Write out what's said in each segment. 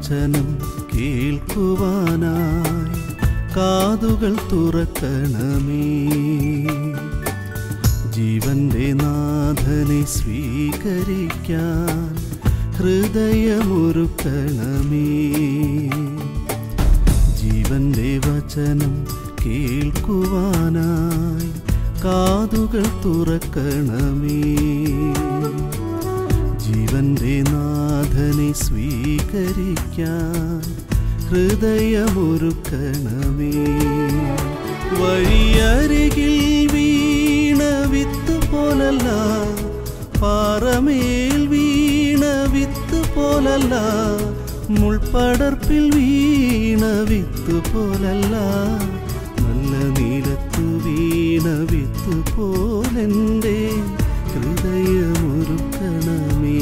വചനം കേൾക്കുവാനായി കാതുകൾ തുറക്കണമേ ജീവന്റെ നാഥനെ സ്വീകരിക്കാൻ ഹൃദയമൊരുക്കണമേ ജീവന്റെ വചനം കേൾക്കുവാനായി കാതുകൾ തുറക്കണമേ ജീവന്റെ നാഥനെ സ്വീകരിക്കാൻ ഹൃദയമൊരുക്കണമേ വഴിയരികിൽ വീണ വിത്ത് പോലല്ല പാറമേൽ വീണ വിത്ത് പോലല്ല മുൾപ്പടർപ്പിൽ വീണ വിത്ത് പോലല്ല നല്ല നീലത്തു വീണ വിത്ത് പോലെൻ്റെ ഹൃദയമൊരുക്കണമേ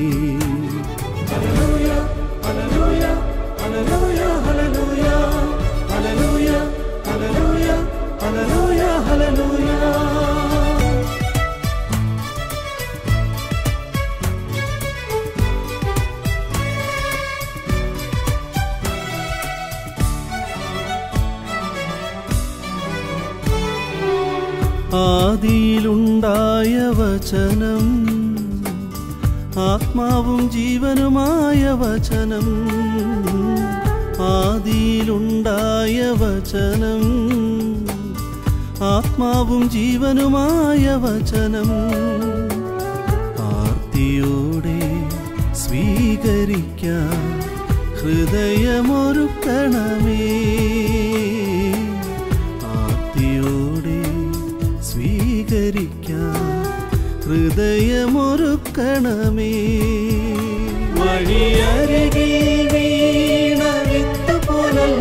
ആദിയിലുണ്ടായ വചനം ആത്മാവും ജീവനുമായ വചനം ആദിയിലുണ്ടായ വചനം ആത്മാവും ജീവനുമായ വചനം ആർത്തിയോടെ സ്വീകരിക്കാൻ ഹൃദയമൊരുക്കണമേ ആർത്തിയോടെ സ്വീകരിക്കാൻ ഹൃദയമൊരുക്കണമേ വഴിയരികിൽ വീണ വിത്ത് പോലല്ല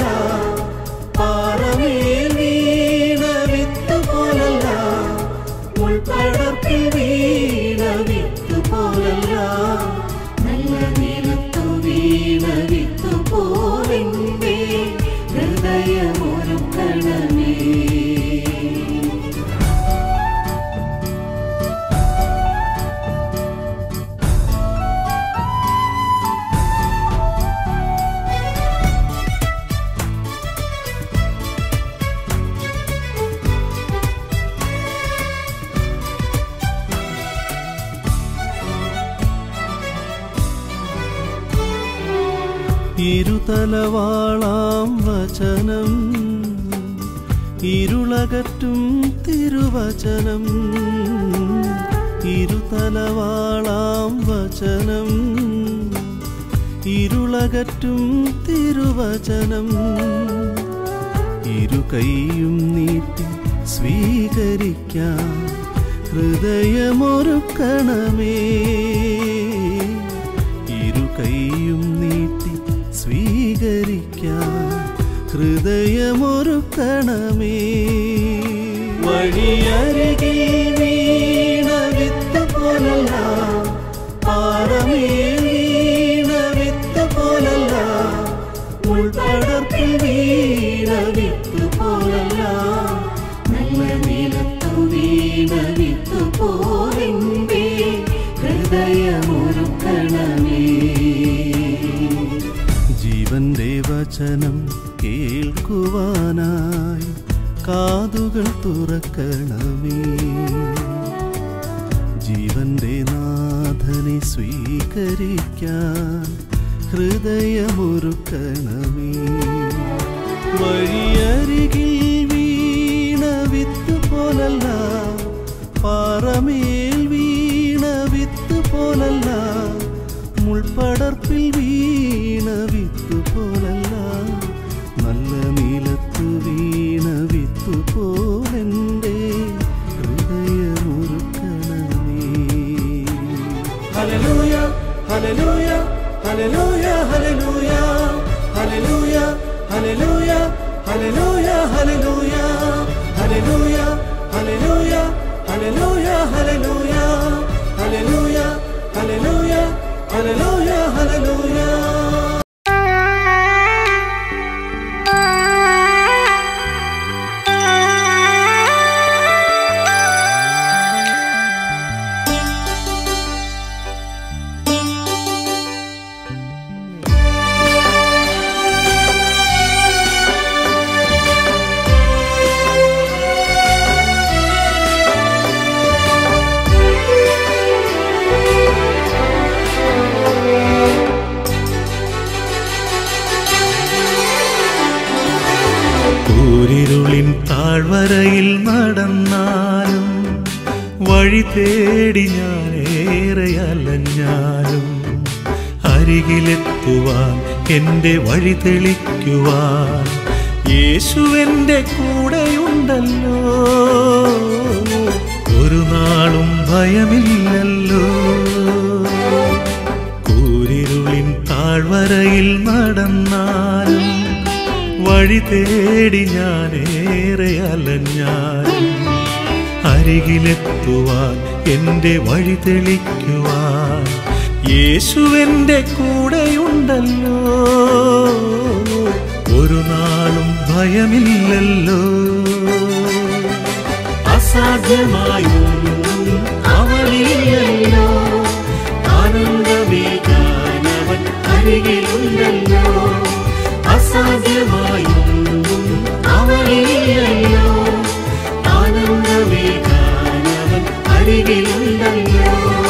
പാറമേൽ വീണ വിത്ത് പോലല്ല മുൾപ്പടർപ്പിൽ വീണ വിത്ത് പോലല്ല നല്ല നിലത്തു വീണ വിത്ത് പോലെന്റെ ഹൃദയമൊരുക്കണമേ ഇരുതലവാളാം വചനം ഇരുളകറ്റും തിരുവചനം ഇരുതലവാളാം വചനം ഇരുളകറ്റും തിരുവചനം ഇരു കൈയും നീട്ടി സ്വീകരിക്കാൻ ഹൃദയമൊരുക്കണമേ ഇരു കൈയും നീട്ടി സ്വീകരിക്കാൻ ഹൃദയമൊരുക്കണമേ വഴിയരികിൽ വീണ വിത്ത് പോലല്ല പാറമേൽ വീണ വിത്ത് പോലല്ല ഉൾപ്പടർപ്പിൽ വീണ വിത്ത് പോലല്ല നല്ല നീലത്തു വീണ വിത്ത് പോലെന്റെ ഹൃദയമൊരുക്കണമേ ജീവന്റെ വചനം കേൾക്കുവാനായി കാതുകൾ തുറക്കണമേ ജീവന്റെ നാഥനെ സ്വീകരിക്കാൻ ഹൃദയമൊരുക്കണമേ വഴിയരികിൽ വീണ വിത്ത് പോലല്ല പാറമേൽ വീണ വിത്ത് പോലല്ല മുൾപ്പടർപ്പിൽ വീണ വിത്ത് പോലല്ല നല്ല നീലത്തു വീണ വിത്ത് പോലെൻ്റെ ഹൃദയമൊരുക്കണമേ Hallelujah, hallelujah, hallelujah, hallelujah, hallelujah, hallelujah, hallelujah, hallelujah, hallelujah, hallelujah, hallelujah, hallelujah, hallelujah, hallelujah, hallelujah, hallelujah. Thank തേടി ഞാൻ ഏറെ അലഞ്ഞാലും അരികിലെത്തുവാൻ എൻ്റെ വഴി തെളിക്കുവാൻ യേശുവെൻ്റെ കൂടെയുണ്ടല്ലോ ഒരു നാളും ഭയമില്ലല്ലോ കൂരിരുളിൻ താഴ്വരയിൽ നടന്നാലും വഴി തേടി ഞാൻ ഏറെ അലഞ്ഞാലും അരികിലെത്തുവാൻ എൻ്റെ വഴി തെളിക്കുവാൻ യേശുവെൻ്റെ കൂടെയുണ്ടല്ലോ ഒരു നാളും ഭയമില്ലല്ലോ അസാധ്യമായൊന്നും അവനില്ലല്ലോ ആനന്ദമേകാനവൻ അരികിലുണ്ടല്ലോ അസാധ്യമായൊന്നും അവനില്ലല്ലോ ആനന്ദമേകാനവൻ അരികിലുണ്ടല്ലോ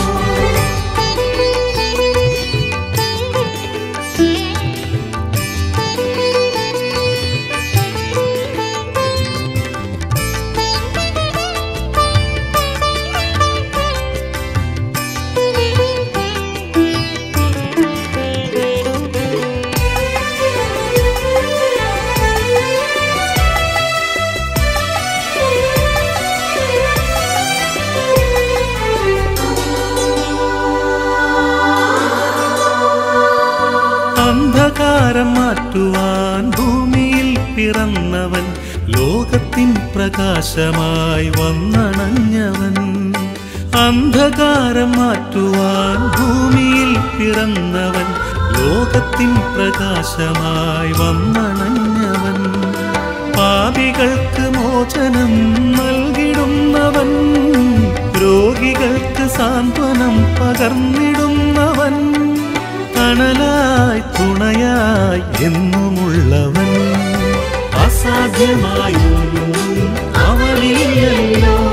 അന്ധകാരം മാറ്റുവാൻ ഭൂമിയിൽ പിറന്നവൻ ലോകത്തിൻ പ്രകാശമായി വന്നണഞ്ഞവൻ അന്ധകാരം മാറ്റുവാൻ ഭൂമിയിൽ പിറന്നവൻ ലോകത്തിൻ പ്രകാശമായി വന്നണഞ്ഞവൻ പാപികൾക്ക് മോചനം നൽകിടുന്നവൻ രോഗികൾക്ക് സാന്ത്വനം പകർന്നിടുന്നവൻ തണലായി തുണയായി എന്നുമുള്ളവൻ അസാധ്യമായൊന്നും അവനില്ലല്ലോ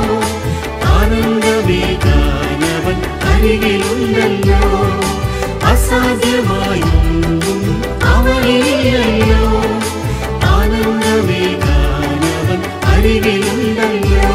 ആനന്ദമേകാനവൻ അരികിലുണ്ടല്ലോ അസാധ്യമായൊന്നും അവനില്ലല്ലോ ആനന്ദമേകാനവൻ അരികിലുണ്ടല്ലോ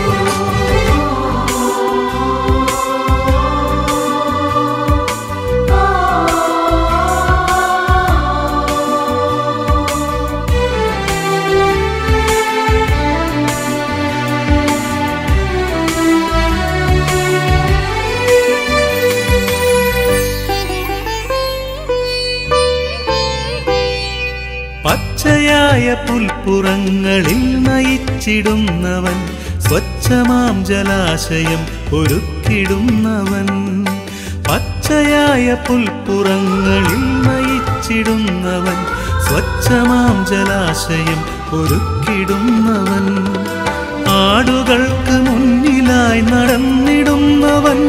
പച്ചയായ പുൽപ്പുറങ്ങളിൽ നയിച്ചിടുന്നവൻ സ്വച്ഛമാം ജലാശയം ഒരുക്കിടുന്നവൻ പച്ചയായ പുൽപ്പുറങ്ങളിൽ നയിച്ചിടുന്നവൻ സ്വച്ഛമാം ജലാശയം ഒരുക്കിടുന്നവൻ ആടുകൾക്ക് മുന്നിലായി നടന്നിടുന്നവൻ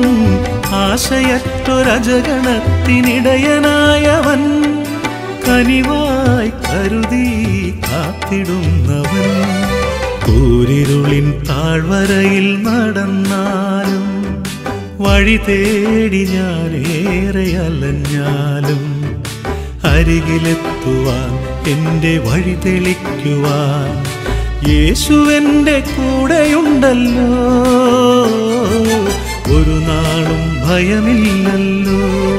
ആശയറ്റൊരജഗണത്തിനിടയനായവൻ കനിവായി കരുതി കാത്തിടുന്നവൻ കൂരിരുളിൻ താഴ്വരയിൽ നടന്നാലും വഴി തേടി ഞാനേറെ അലഞ്ഞാലും അരികിലെത്തുവാൻ എൻ്റെ വഴി തെളിക്കുവാൻ യേശുവെൻ്റെ കൂടെയുണ്ടല്ലോ ഒരു നാളും ഭയമില്ലല്ലോ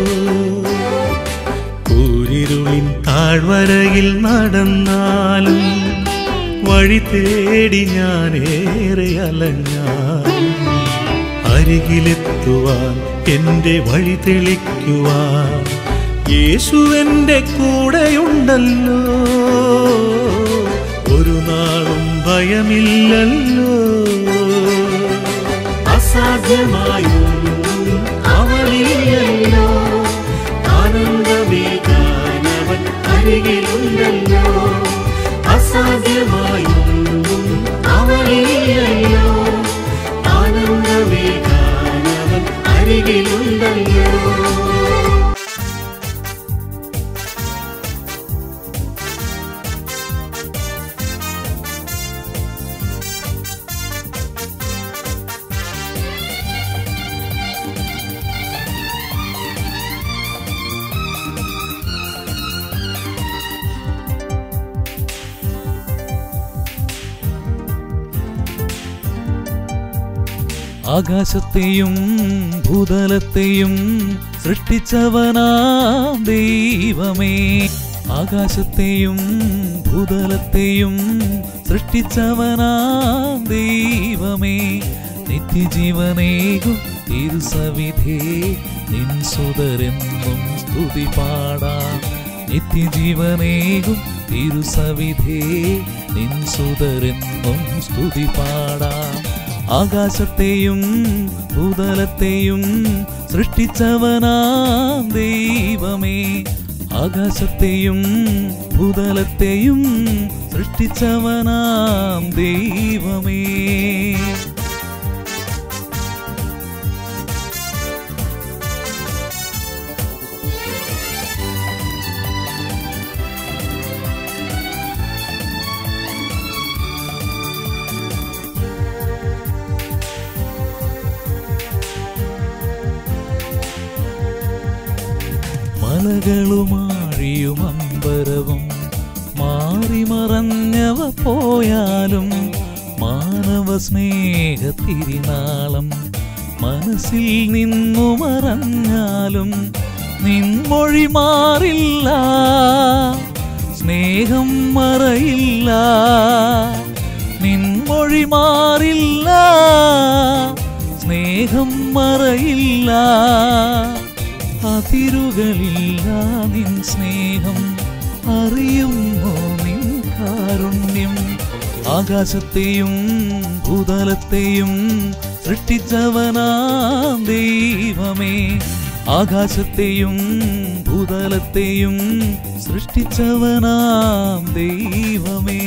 കൂരിരുളിൻ താഴ്വരയിൽ നടന്നാലും വഴി തേടി ഞാനേറെ അലഞ്ഞാലും അരികിലെത്തുവാൻ എൻ്റെ വഴി തെളിക്കുവാൻ യേശുവെൻ്റെ കൂടെയുണ്ടല്ലോ ഒരു നാളും ഭയമില്ലല്ലോ അസാധ്യമായൊന്നും അവനില്ലല്ലോ ആനന്ദമേകാനവൻ അരികിലുണ്ടല്ലോ അസാധ്യമായൊന്നും അവനില്ലല്ലോ ആനന്ദമേകാനവൻ അരികിലുണ്ടല്ലോ ആകാശത്തെയും ഭൂതലത്തെയും സൃഷ്ടിച്ചവനാം ദൈവമേ ആകാശത്തെയും ഭൂതലത്തെയും സൃഷ്ടിച്ചവനാം ദൈവമേ നിത്യജീവനേകും തിരുസവിധേ നിൻ സുതരെന്നും സ്തുതി പാടാം നിത്യജീവനേകും തിരുസവിധേ നിൻ സുതരെന്നും സ്തുതി പാടാം ആകാശത്തെയും ഭൂതലത്തെയും സൃഷ്ടിച്ചവനാം ദൈവമേ ആകാശത്തെയും ഭൂതലത്തെയും സൃഷ്ടിച്ചവനാം ദൈവമേ മലകളുമാഴിയും അമ്പരവും മാറി മറഞ്ഞവ പോയാലും മാനവ സ്നേഹത്തിരിനാളം മനസ്സിൽ നിന്നു മറഞ്ഞാലും നിൻമൊഴി മാറില്ല സ്നേഹം മറയില്ല നിൻമൊഴി മാറില്ല സ്നേഹം മറയില്ല അതിരുകളില്ല നിൻ സ്നേഹം അറിയുമോ നിൻ കാരുണ്യം ആകാശത്തെയും ഭൂതലത്തെയും സൃഷ്ടിച്ചവനാം ദൈവമേ ആകാശത്തെയും ഭൂതലത്തെയും സൃഷ്ടിച്ചവനാം ദൈവമേ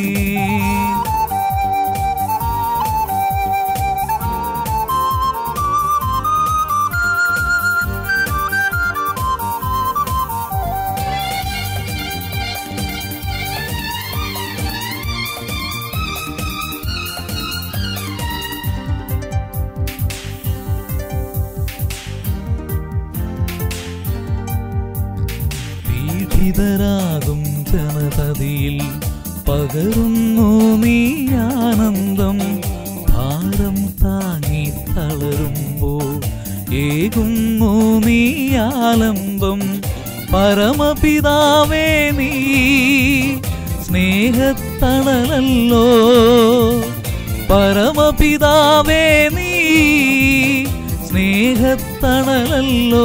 പീഡിതരാകും ജനതതിയിൽ പകരുന്നു നീ ആനന്ദം ഭാരം താങ്ങി തളരുമ്പോൾ ഏകുന്നു നീ ആലംബം പരമപിതാവേ നീ സ്നേഹത്തണലല്ലോ പരമപിതാവേ നീ സ്നേഹത്തണലല്ലോ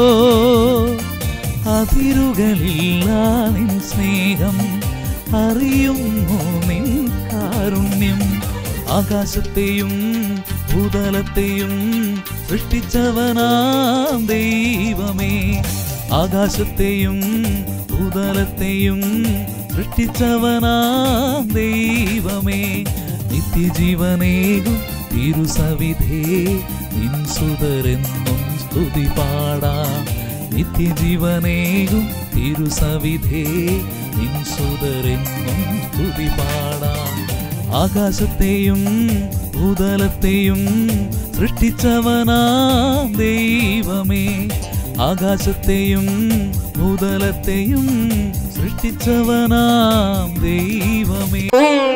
അതിരുകളില്ല നിൻ സ്നേഹം അറിയുന്നു നിൻ കാരുണ്യം ആകാശത്തെയും ഭൂതലത്തെയും സൃഷ്ടിച്ചവനാം ദൈവമേ ആകാശത്തെയും ഭൂതലത്തെയും സൃഷ്ടിച്ചവനാം ദൈവമേ നിത്യജീവനേകും തിരുസവിധേ നിൻ സുതരെന്നും സ്തുതി പാടാം നിത്യജീവനേകും തിരുസവിധേ നിൻ സുതരെന്നും സ്തുതി പാടാം ആകാശത്തെയും ഭൂതലത്തെയും സൃഷ്ടിച്ചവനാം ദൈവമേ ആകാശത്തെയും ഭൂതലത്തെയും സൃഷ്ടിച്ചവനാം ദൈവമേ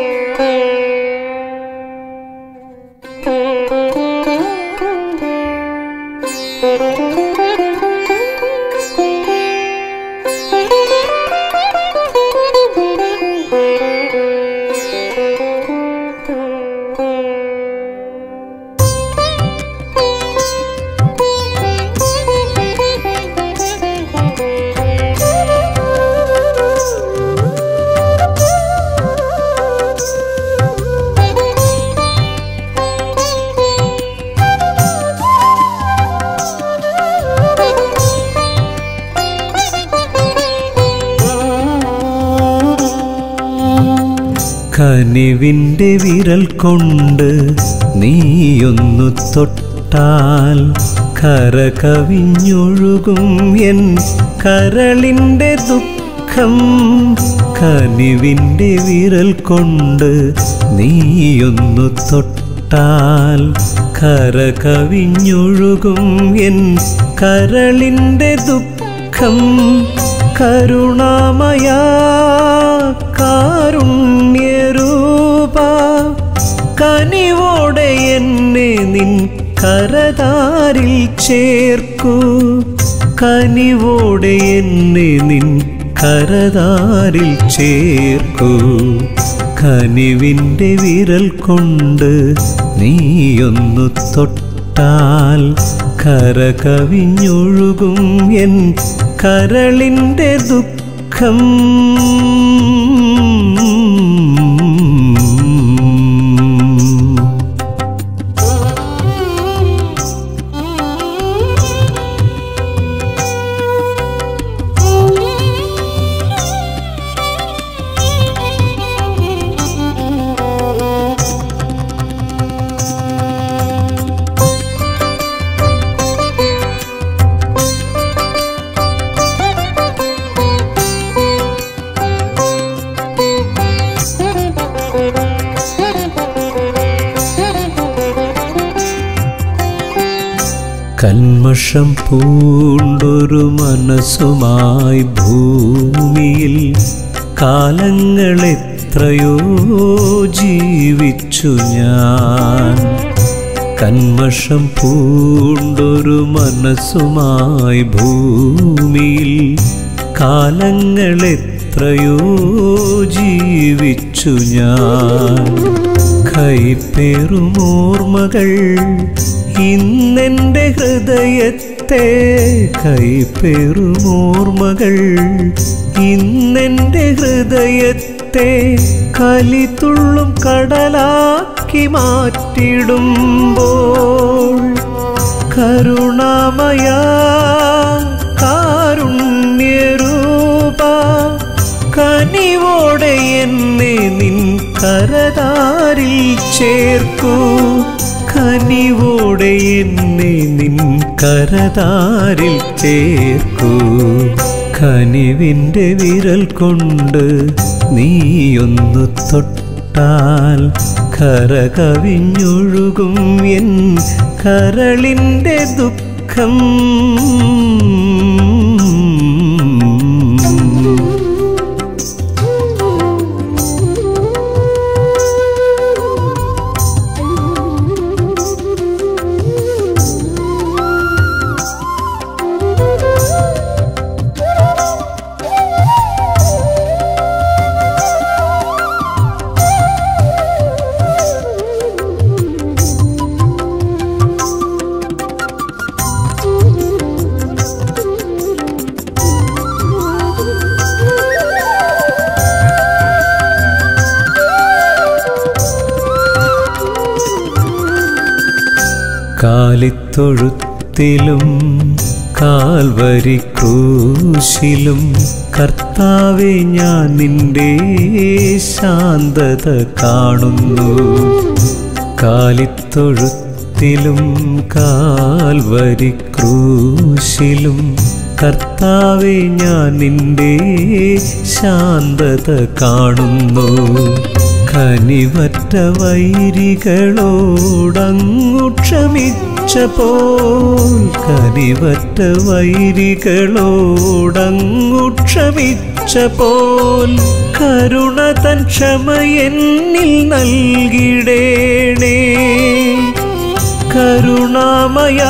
കനിവിൻ്റെ വിരൽ കൊണ്ട് നീയൊന്നു തൊട്ടാൽ കര കവിഞ്ഞൊഴുകും എൻ കരളിൻ്റെ ദുഃഖം കനിവിൻ്റെ വിരൽ കൊണ്ട് നീയൊന്നു തൊട്ടാൽ കര കവിഞ്ഞൊഴുകും എൻ കരളിൻ്റെ ദുഃഖം കരുണാമയ കാരുണ്യരൂപ കനിവോടെ എന്നെ നിൻ കരതാരിൽ ചേർക്കൂ കനിവോടെ എന്നെ നിൻ കരതാരിൽ ചേർക്കൂ കനിവിൻ്റെ വിരൽ കൊണ്ട് നീയൊന്നു തൊട്ടാൽ കര കവിഞ്ഞൊഴുകും എൻ കരളിൻ്റെ ദുഃഖം കന്മഷം പൂണ്ടൊരു മനസ്സുമായി ഭൂമിയിൽ കാലങ്ങൾ എത്രയോ ജീവിച്ചു ഞാൻ കന്മഷം പൂണ്ടൊരു മനസ്സുമായി ഭൂമിയിൽ കാലങ്ങൾ എത്രയോ ജീവിച്ചു ഞാൻ കൈപ്പേറുമോർമ്മകൾ ഇന്നെൻ്റെ ഹൃദയത്തെ കൈപ്പേറുമോർമ്മകൾ ഇന്നെൻ്റെ ഹൃദയത്തെ കലിതുള്ളും കടലാക്കി മാറ്റിടുമ്പോൾ കരുണാമയ കാരുണ്യരൂപ കനിവോടെ എന്നെ നിൻ കരതാരിൽ ചേർക്കൂ കനിവോടെ എന്നെ നിൻ കരതാരിൽ ചേർക്കൂ കനിവിൻ്റെ വിരൽ കൊണ്ട് നീയൊന്നു തൊട്ടാൽ കര കവിഞ്ഞൊഴുകും എൻ കരളിൻ്റെ ദുഃഖം കാലിത്തൊഴുത്തിലും കാൽവരി ക്രൂശിലും കർത്താവെ ഞാൻ നിന്റെ ശാന്തത കാണുന്നു കാലിത്തൊഴുത്തിലും കാൽവരി ക്രൂശിലും കർത്താവെ ഞാൻ നിന്റെ ശാന്തത കാണുന്നു കനിവറ്റ വൈരികളോടങ്ങു ക്ഷമിച്ച പോൽ കനിവറ്റ വൈരികളോടങ്ങു ക്ഷമിച്ച പോൽ കരുണ തൻ ക്ഷമ എന്നിൽ നൽകിടേണേ കരുണാമയ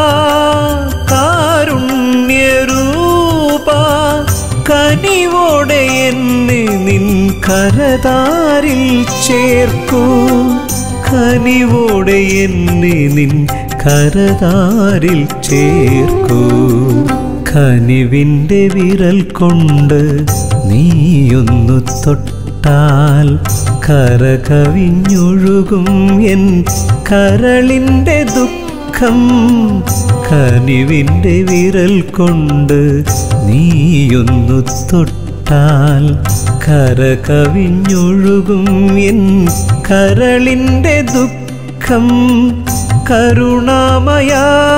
കാരുണ്യരൂപ കനിവോടെ എന്നെ നിൻ കരതാരിൽ ചേർക്കൂ കനിവോടെ എന്നെ നിൻ കരതാരിൽ ചേർക്കൂ കനിവിൻ്റെ വിരൽ കൊണ്ട് നീയൊന്നു തൊട്ടാൽ കര കവിഞ്ഞൊഴുകും എൻ കരളിൻ്റെ ദുഃഖം കനിവിൻ്റെ വിരൽ കൊണ്ട് നീയൊന്നു തൊട്ടാൽ കര കവിഞ്ഞൊഴുകും എൻ കരളിൻ്റെ ദുഃഖം കരുണാമയ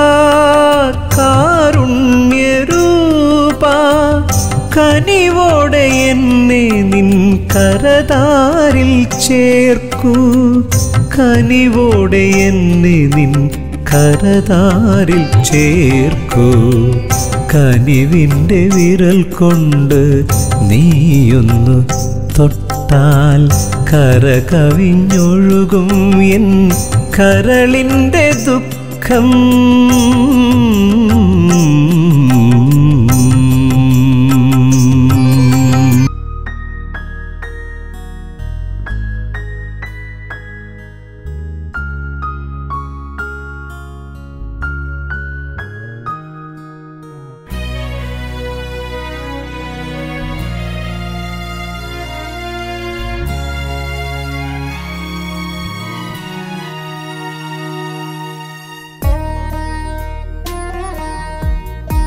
കാരുണ്യരൂപ കനിവോടെ എന്നെ നിൻ കരതാരിൽ ചേർക്കൂ കനിവോടെ എന്നെ നിൻ കരതാരിൽ ചേർക്കൂ കനിവിൻ്റെ വിരൽ കൊണ്ട് നീയൊന്നു തൊട്ടാൽ കര കവിഞ്ഞൊഴുകും എൻ കരളിൻ്റെ ദുഃഖം സുഖം ും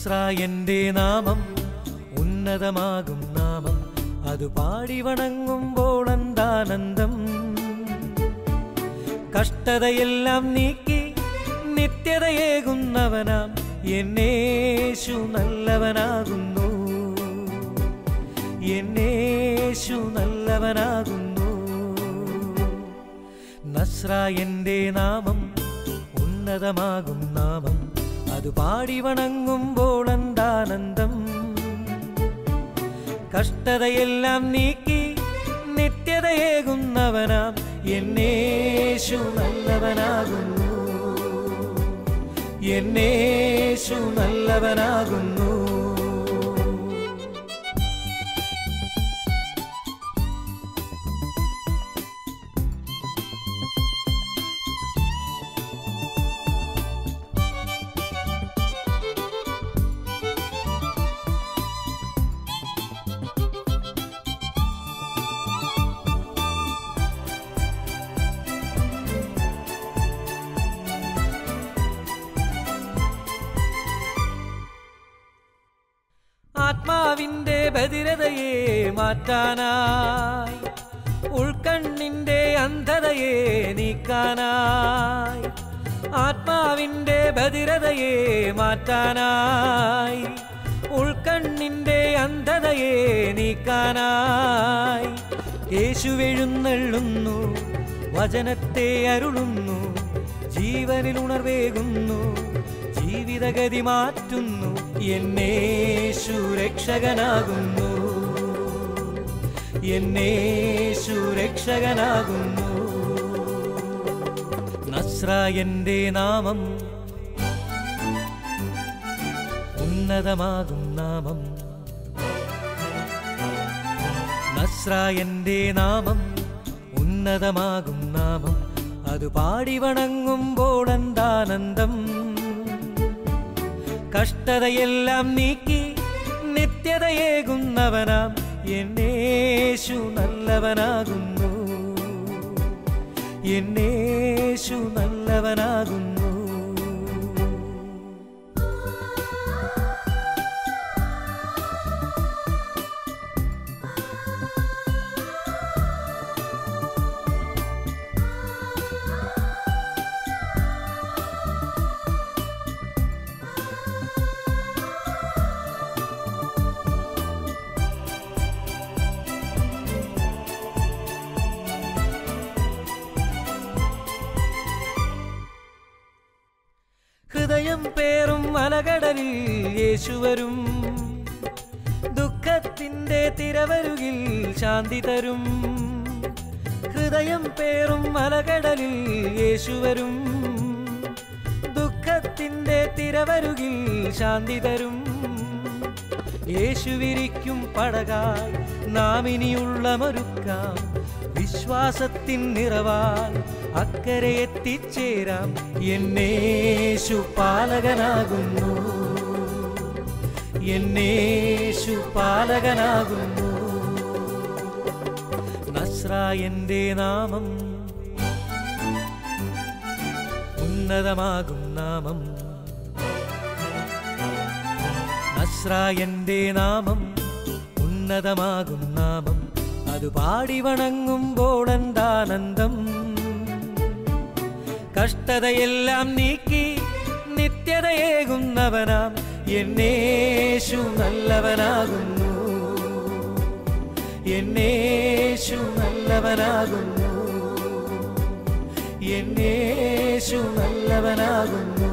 നസ്രായന്റെ നാമം ഉന്നതമാകും നാമം അത് പാടി വണങ്ങുമ്പോൾ എന്താനന്ദം കഷ്ടതയെല്ലാം നീക്കി നിത്യതയേകുന്നവനാം എന്നേശു നല്ലവനാകുന്നു എന്നേശു നല്ലവനാകുന്നു നസ്രായന്റെ നാമം ഉന്നതമാകും നാമം അത് പാടി വണങ്ങുമ്പോൾ എന്താനന്ദം കഷ്ടതയെല്ലാം നീക്കി നിത്യതയേകുന്നവനാം എന്നേശു നല്ലവനാകുന്നു എന്നേശു നല്ലവനാകുന്നു ആത്മാവിന്റെ ബധിരതയെ മാറ്റാനായി ഉൾക്കണ്ണിന്റെ അന്ധതയെ നീക്കാനായി ആത്മാവിന്റെ ബധിരതയെ മാറ്റാനായി ഉൾക്കണ്ണിന്റെ അന്ധതയെ നീക്കാനായി യേശുവെഴുന്നള്ളുന്നു വചനത്തെ അരുളുന്നു ജീവനിൽ ഉണർവേകുന്നു ജീവിതഗതി മാറ്റുന്നു എന്നേശു രക്ഷകനാകുന്നു എന്നേശു രക്ഷകനാകുന്നു നസ്രായന്റെ നാമം ഉന്നതമാകും നാമം നസ്രായന്റെ നാമം ഉന്നതമാകും നാമം അത് പാടി വണങ്ങുമ്പോൾ എന്താനന്ദം കഷ്ടതയെല്ലാം നീക്കി നിത്യതയേകുന്നവനാം എന്നേശു നല്ലവനാകുന്നു എന്നേശു നല്ലവനാകുന്നു ഹൃദയം പേറും അലകടലിൽ യേശുവരും ദുഃഖത്തിന്റെ തിരവരുകിൽ ശാന്തി തരും ഹൃദയം പേറും അലകടലിൽ യേശുവരും ദുഃഖത്തിന്റെ തിരവരുകിൽ ശാന്തി തരും യേശുവിരിക്കും പടകായി നാം ഇനിയുള്ള മറുക്കാം വിശ്വാസത്തിൻ നിറവാൽ അക്കരെ എത്തിച്ചേരാം എന്നേശു പാലകനാകുന്നു എന്നേശു പാലകനാകുന്നു നസ്രായന്റെ നാമം ഉന്നതമാകും നാമം നസ്രായന്റെ നാമം ഉന്നതമാകും നാമം അത് പാടി വണങ്ങുമ്പോൾ എന്താനന്ദം കഷ്ടതയെല്ലാം നീക്കി നിത്യതയേകുന്നവനാം എന്നേശു നല്ലവനാകുന്നു എന്നേശു നല്ലവനാകുന്നു എന്നേശു നല്ലവനാകുന്നു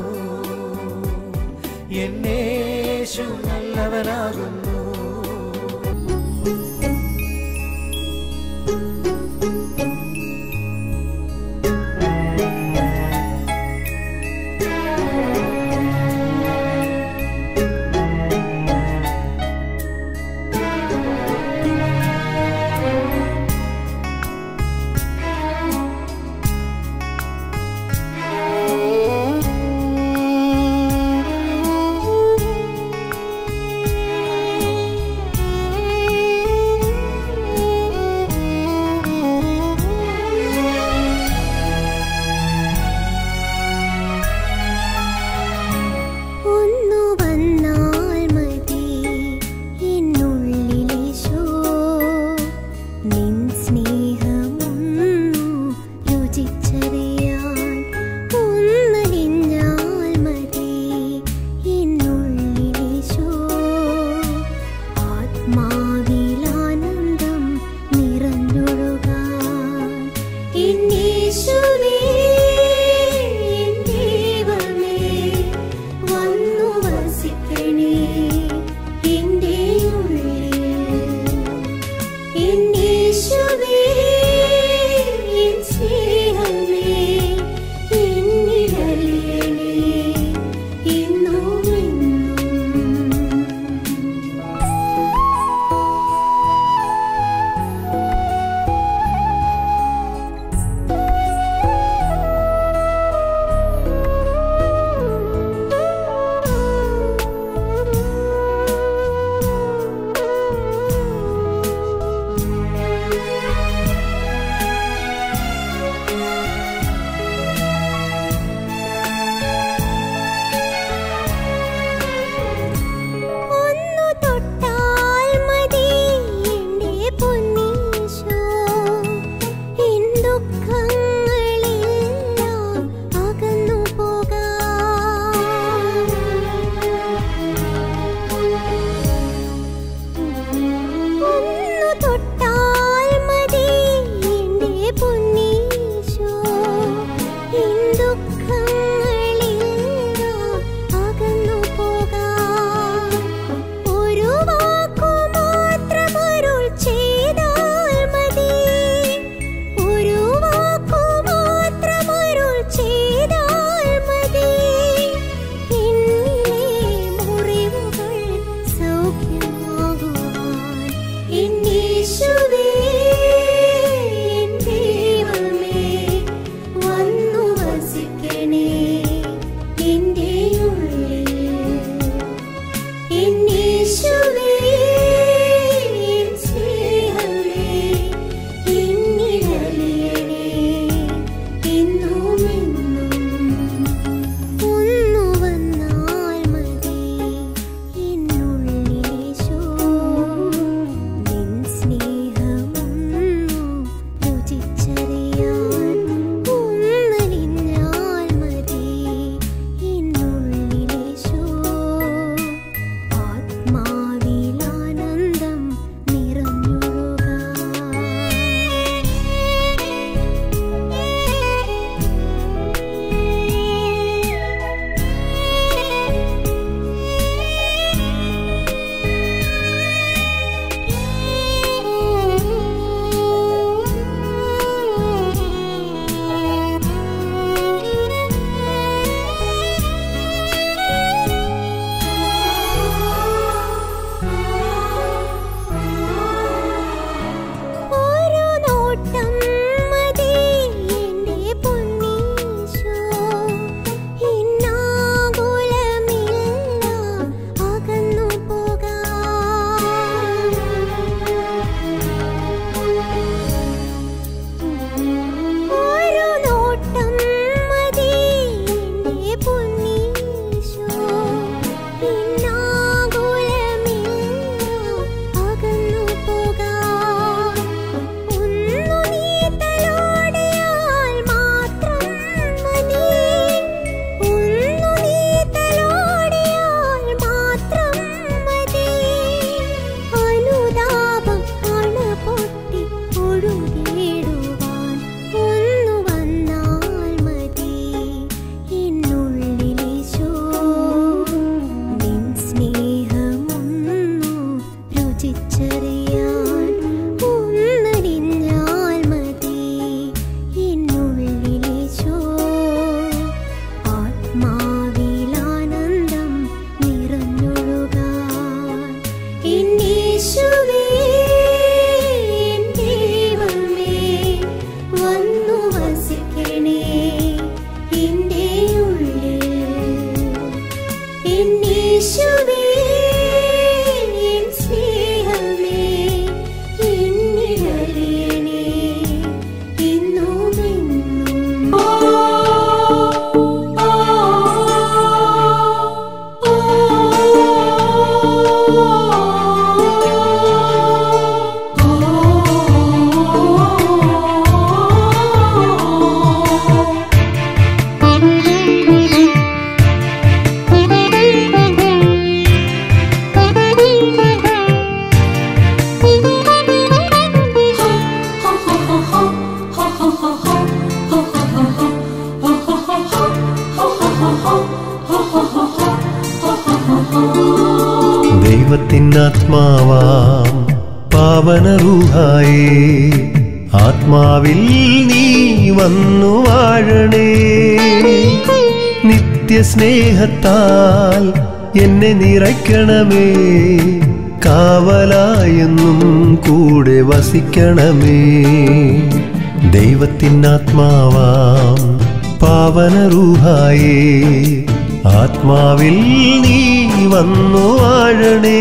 എന്നേശു നല്ലവനാകുന്നു Thank you. എന്നീശുവേ എൻ ദൈവമേ വന്നു വസിക്കണേ എൻ്റെ ഉള്ളിൽ എന്നീശുവേ എൻ സ്നേഹമേ എന്നിലലിയണേ എന്നും എന്നും ഒന്നു വന്നാൽ മതി എന്നുള്ളിലേശോ നിൻ സ്നേഹമൊന്നു രുചിച്ചറിയാൻ ഒന്നലിഞ്ഞാൽ മതി എന്നുള്ളിലേശോ ആത്മാവിലാനന്ദം ഒരു നോട്ടം മതി എൻ്റെ പൊന്നീശോ ഇന്നാകുലമില്ല അകന്നു പോകാം ഒരു നോട്ടം മതി എൻ്റെ പൊന്നീശോ ഇന്നാകുലമില്ല അകന്നു പോകാം ഒന്നു നീ തലോടിയാൽ മാത്രം മതി ഒന്നു നീ തലോടിയാൽ മാത്രം മതി അനുതാപം അണ പൊട്ടി ഒഴുകിടുവാൻ ഒന്നു വന്നാൽ മതി എന്നുള്ളിലേശോ നിൻ സ്നേഹമൊന്നു രുചിച്ചറിയാൻ ഒന്നറിഞ്ഞാൽ മതി എന്നുള്ളിലേശോ ആത്മാവിലാനന്ദം നിറഞ്ഞൊഴുകാൻ എന്നീശുവേ എൻ ദൈവമേ വന്നു വസിക്കണേ എൻ്റെ ഉള്ളിൽ എന്നീശുവേ എൻ സ്നേഹമേ എന്നിലറിയണേ എന്നും ദൈവത്തിനാത്മാവാം പാവനറുഹായേ ആത്മാവിൽ നീ വന്നു വാഴണേ നിത്യസ്നേഹത്താൽ എന്നെ നിറയ്ക്കണമേ കാവലായെന്നും കൂടെ വസിക്കണമേ ദൈവത്തിനാത്മാവാം പാവനറുഹായേ ആത്മാവിൽ നീ വന്നു വാഴണേ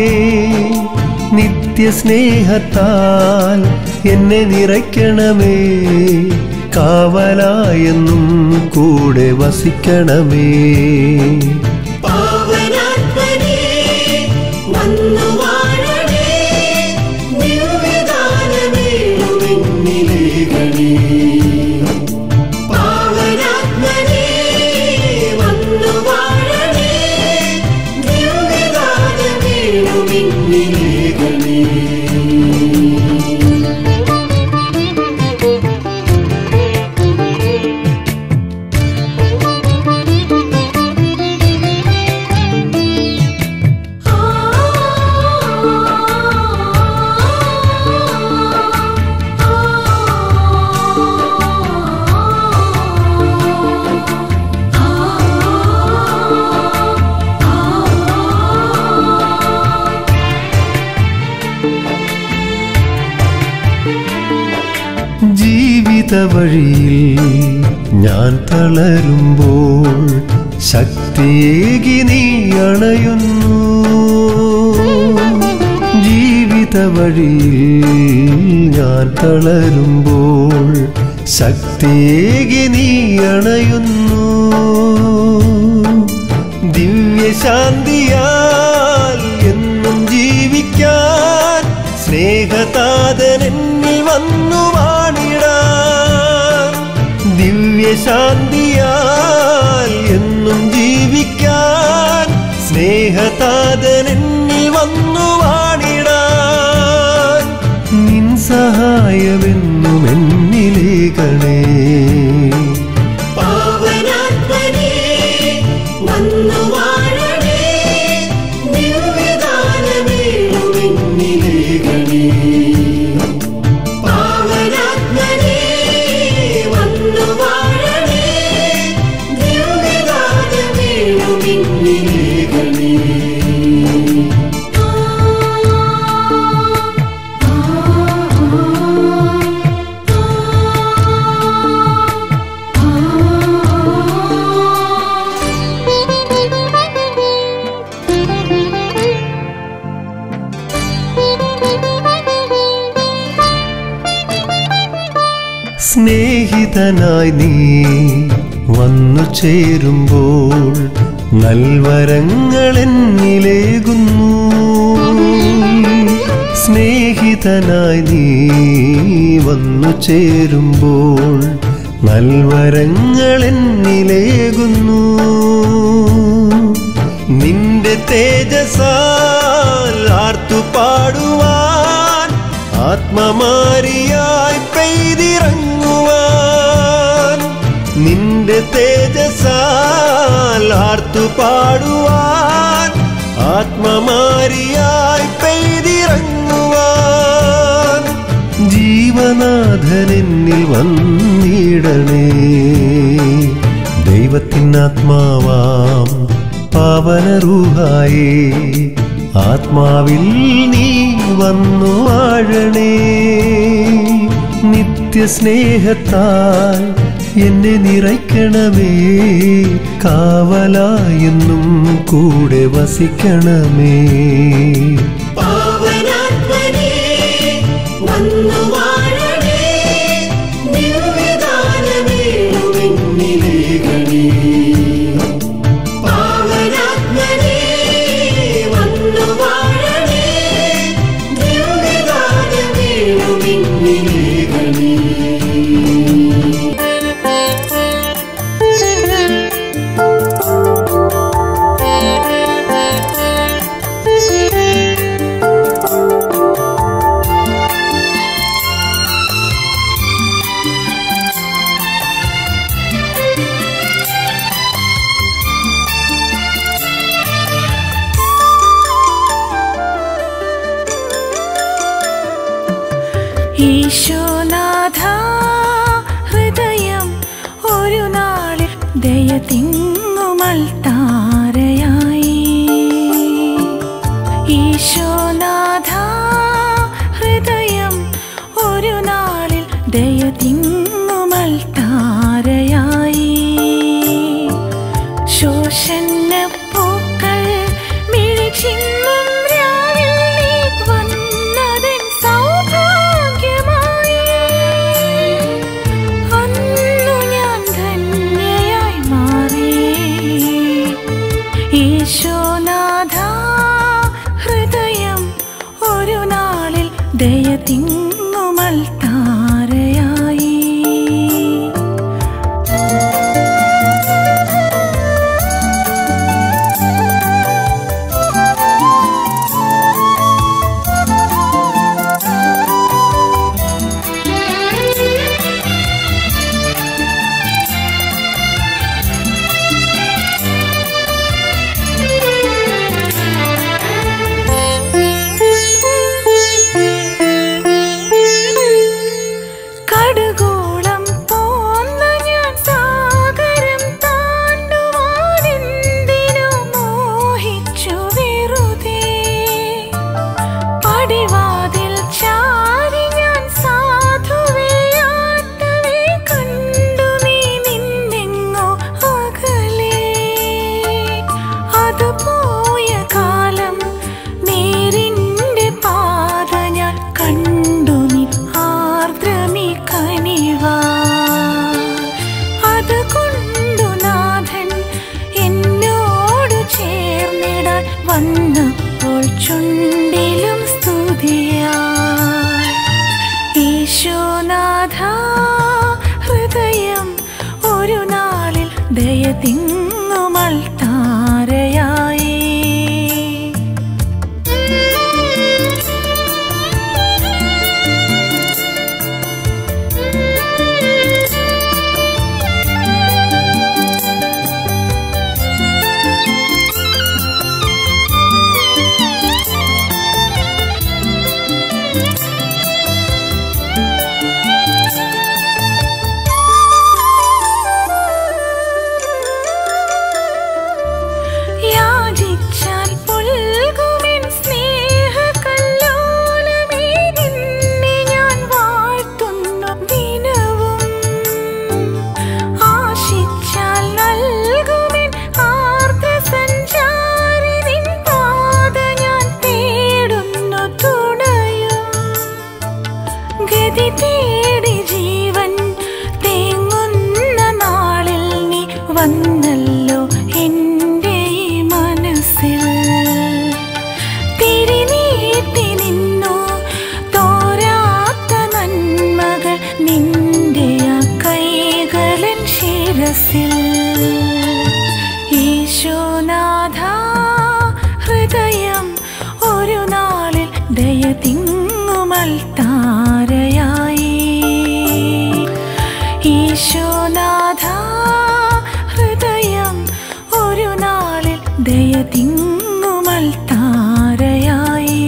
നിത്യസ്നേഹത്താൽ എന്നെ നിറയ്ക്കണമേ കാവലായെന്നും കൂടെ വസിക്കണമേ പാവനാത്മനേ വന്നു വാഴണേ ദിവ്യദാനമേഴുമെന്നിലേകണേ പാവനാത്മനേ വന്നു വാഴണേ ദിവ്യദാനമേഴുമെന്നിലേകണേ Thank ജീവിത വഴിയിൽ ഞാൻ തളരുമ്പോൾ ശക്തിയേകി നീ അണയുന്നു ജീവിത വഴിയിൽ ഞാൻ തളരുമ്പോൾ ശക്തിയേകി നീ അണയുന്നു ദിവ്യശാന്തിയാൽ എന്നും ജീവിക്കാൻ സ്നേഹതാതൻ എന്നിൽ വന്നു വാണിടാൻ ദിവ്യശാന്തിയാൽ എന്നും ജീവിക്കാൻ സ്നേഹതാതൻ എന്നിൽ വന്നു വാണിടാൻ നിൻ സഹായമെന്നും എന്നിലേക്കണേ പാവനാത്മനേ വന്നു വാഴണേ ദിവ്യദാനമേഴുമെന്നിലേകണേ പാവനാത്മനേ വന്നു വാഴണേ ദിവ്യദാനമേഴുമെന്നിലേകണേ സ്നേഹിതനായി നീ വന്നു ചേരുമ്പോൾ നൽവരങ്ങൾ എന്നിലേകുന്നു സ്നേഹിതനായി നീ വന്നു ചേരുമ്പോൾ നൽവരങ്ങൾ എന്നിലേകുന്നു നിന്റെ തേജസാൽ ആർത്തു പാടുവാൻ ആത്മമാരിയായി പെയ്തിറങ്ങുവാൻ നിന്റെ തേജസാൽ ആർത്തു പാടുവാൻ ആത്മമാരിയായി പെയ്തിറങ്ങുവാൻ ജീവനാഥൻ എന്നിൽ വന്നിടണേ ദൈവത്തിനാത്മാവാം പാവനറൂഹായേ ആത്മാവിൽ നീ വന്നു വാഴണേ നിത്യസ്നേഹത്താൽ എന്നെ നിറയ്ക്കണമേ കാവലായെന്നും കൂടെ വസിക്കണമേ പാവനാത്മനേ വന്നു വാഴണേ ദിവ്യദാനമേഴുമെന്നിലേകണേ പാവനാത്മനേ വന്നു വാഴണേ ദിവ്യദാനമേഴുമെന്നിലേകണേ ഈശോനാഥ ഹൃദയം ഒരു നാളിൽ ദയ തിങ്ങുമൽ താരയായി ഈശോനാഥ ഹൃദയം ഒരു നാളിൽ ദയ തിങ്ങുമൽ താരയായി ശോഷന്ന പൂക്കൾ മിഴിച്ചിന്നും രാവിൽ നീ വന്നതെൻ സൗഭാഗ്യമായി അന്നു ഞാൻ ധന്യയായി മാറി ഈശോനാഥ ഹൃദയം ഒരു നാളിൽ ദയ തിങ്ങുമൽ താരയായി തിങ്ങുമൾ താരയായി യാചിച്ചാൽ പുൽകുമെൻ സ്നേഹകല്ലോലമേ നിന്നെ ഞാൻ വാഴ്ത്തുന്നു ദിനവും ആശിച്ചാൽ നൽകുമെൻ ആർദ്രസഞ്ചാരി നിൻ പാത ഞാൻ തേടുന്നു തുണയും ഗതി തേടി ജീവൻ തേങ്ങുന്ന നാളിൽ നീ വന്നല്ലോ എൻ്റെ ഈ മനസ്സിൽ തിരിനീട്ടി നിന്നു തോരാത്ത നന്മകൾ നിന്റെ ആ കൈകളൻ ശിരസിൽ ഈശോനാഥ ഹൃദയം ഒരു നാളിൽ ദയ തിങ്ങുമൽ താരയായി ഈശോനാഥ ഹൃദയം ഒരു നാളിൽ ദയ തിങ്ങുമൽ താരയായി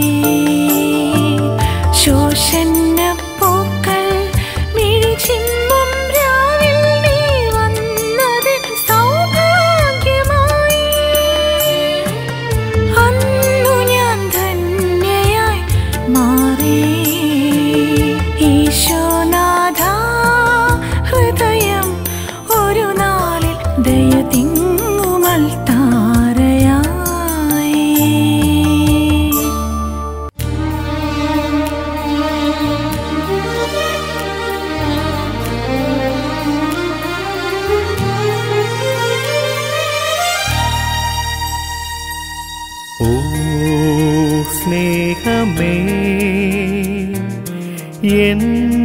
ശോഷന്ന പൂക്കൾ മിഴിച്ചിമ്മും രാവിൽ നീ വന്നത് സൗഭാഗ്യമായി അന്നു ഞാൻ ധന്യയായി മാറി ഈശോനാഥ ഹൃദയം ഒരു നാളിൽ ദയ തിങ്ങുമൽ താരയായി ഓ സ്നേഹമേ എൻ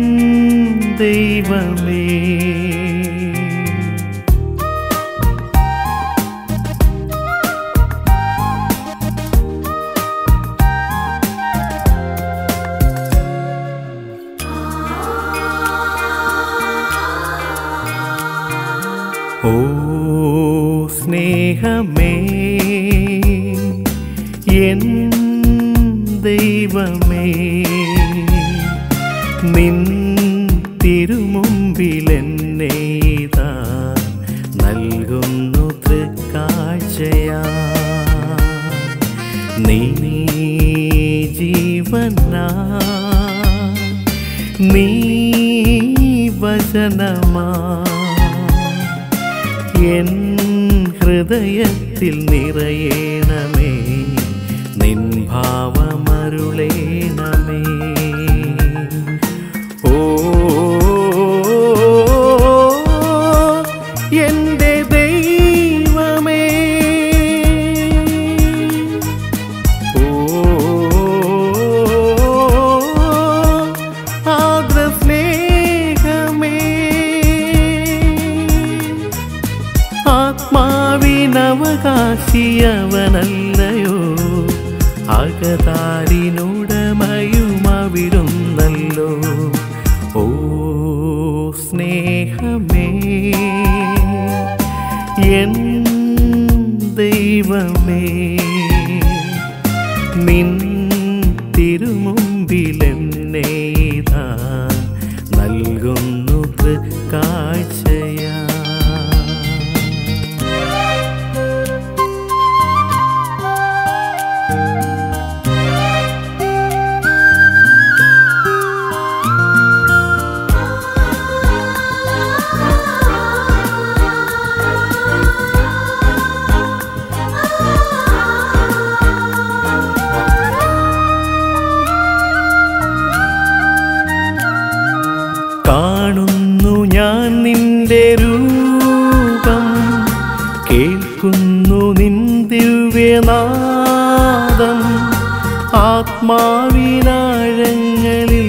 ദൈവമേ ഓ സ്നേഹമേ എൻ ദൈവമേ നിൻ തിരുമുമ്പിലെന്നെ ഇതാ നൽകുന്നു തൃക്കാഴ്ചയാ നീ ജീവനാ നീ വചനമാ എൻ ഹൃദയത്തിൽ നിറയേണമേ നിൻ ഭാവമരുളേണമേ ഓ എൻ്റെ ദൈവമേ ഓ ആദ്ര സ്നേഹമേ ആത്മാവിനവകാശിയവനല്ലയോ അകതാരിനുടമയുമവിടുന്നല്ലോ ഓ സ്നേഹമേ എൻ ദൈവമേ നിൻ തിരുമുമ്പിലെന്നെ ഇതാ നൽകുന്നു കാഴ്ചയാ കാണുന്നു ഞാൻ നിന്റെ രൂപം കേൾക്കുന്നു നിൻ ദിവ്യനാദം ആത്മാവിനാഴങ്ങളിൽ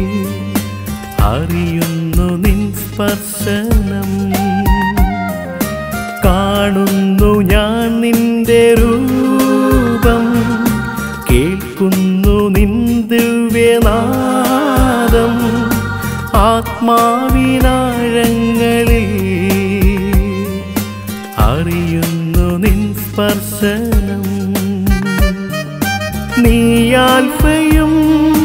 അറിയുന്നു നിൻ സ്പർശനം നിന്റെ നാദം ആത്മാവിനാഴങ്ങളിൽ അറിയുന്നു നിൻ സ്പർശനം നീ ആൽഫയും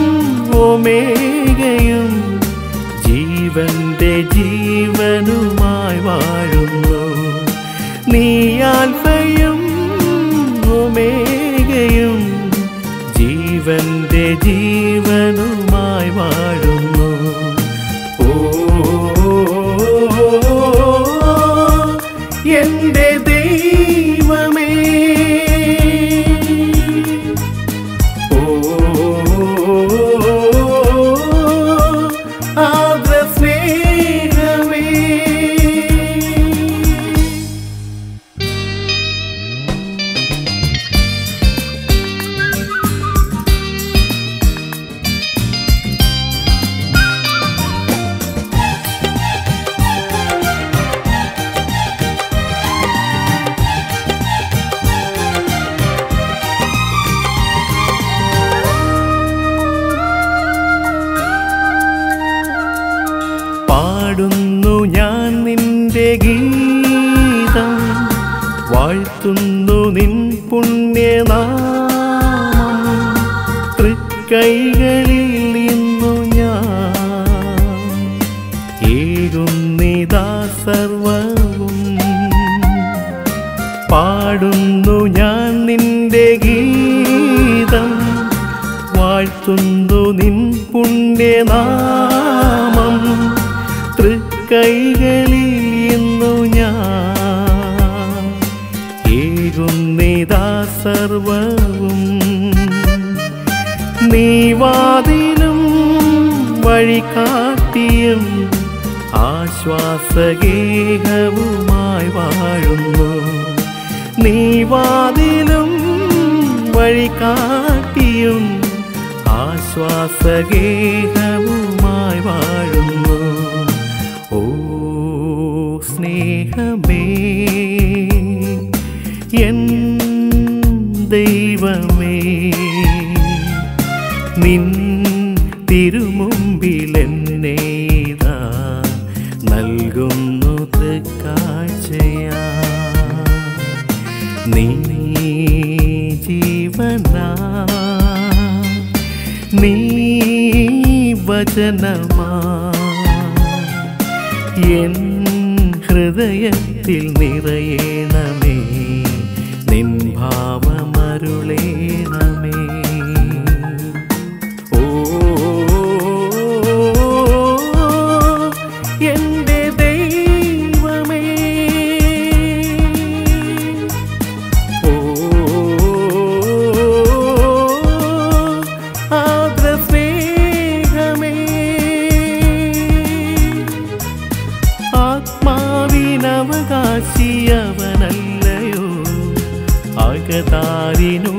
ഒമേഗയും ജീവന്റെ ജീവനുമായി വാഴുന്നു നീ ആൽഫയും ഒമേഗയും ജീവന്റെ ജീവനുമായി വാഴുന്നു ഓ എന്റെ ദൈവമേ ഓ ആദ്ര സ്നേഹമേ പാടുന്നു ഞാൻ നിന്റെ ഗീതം വാഴ്ത്തുന്നു നിൻ പുണ്യനാമം തൃക്കൈകളിൽ നിന്നു ഞാൻ ഏകുന്നിതാ സർവവും പാടുന്നു ഞാൻ നിന്റെ ഗീതം വാഴ്ത്തുന്നു നിൻ പുണ്യനാമം തൃക്കൈകളിൽ ഇന്നു ഞാൻ ഏകുന്നിതാ സർവവും നീ വാതിലും വഴികാട്ടിയും ആശ്വാസഗേഹവുമായി വാഴുന്നു നീ വാതിലും വഴികാട്ടിയും ആശ്വാസഗേഹവുമായി വാഴുന്നു ഓ സ്നേഹമേ എൻ ദൈവമേ നിൻ തിരുമുമ്പിലെന്നേതാ നൽകുന്നു തൃക്കാഴ്ചയാ നീ ജീവനാ നീ വചനമാ എൻ ഹൃദയത്തിൽ നിറയണമേ നിൻ ഭാവമരുളേണമേ ഓ എന്റെ ദൈവമേ ഓ ആദ്ര സ്നേഹമേ ആത്മാവിനവകാശിയവനല്ലയോ അകതാരിനു